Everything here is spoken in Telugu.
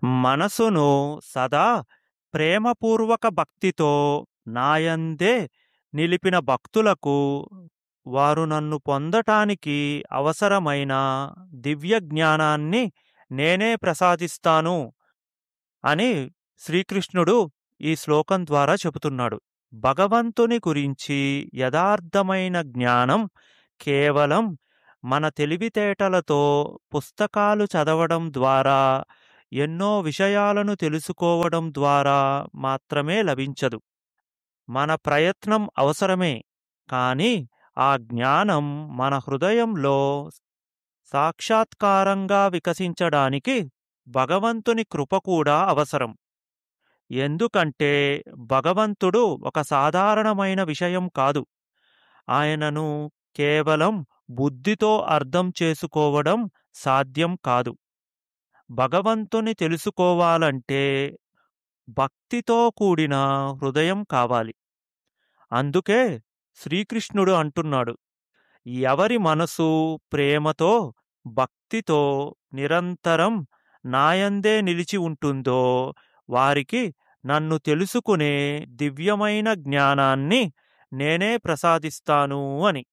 మనసును సదా ప్రేమపూర్వక భక్తితో నాయందే నిలిపిన భక్తులకు వారు నన్ను పొందటానికి అవసరమైన దివ్య జ్ఞానాన్ని నేనే ప్రసాదిస్తాను అని శ్రీకృష్ణుడు ఈ శ్లోకం ద్వారా చెబుతున్నాడు భగవంతుని గురించి యథార్థమైన జ్ఞానం కేవలం మన తెలివితేటలతో పుస్తకాలు చదవడం ద్వారా ఎన్నో విషయాలను తెలుసుకోవడం ద్వారా మాత్రమే లభించదు మన ప్రయత్నం అవసరమే కానీ ఆ జ్ఞానం మన హృదయంలో సాక్షాత్కారంగా వికసించడానికి భగవంతుని కృప కూడా అవసరం ఎందుకంటే భగవంతుడు ఒక సాధారణమైన విషయం కాదు ఆయనను కేవలం బుద్ధితో అర్థం చేసుకోవడం సాధ్యం కాదు భగవంతుని తెలుసుకోవాలంటే భక్తితో కూడిన హృదయం కావాలి అందుకే శ్రీకృష్ణుడు అంటున్నాడు ఎవరి మనసు ప్రేమతో భక్తితో నిరంతరం నాయందే నిలిచి ఉంటుందో వారికి నన్ను తెలుసుకునే దివ్యమైన జ్ఞానాన్ని నేనే ప్రసాదిస్తాను అని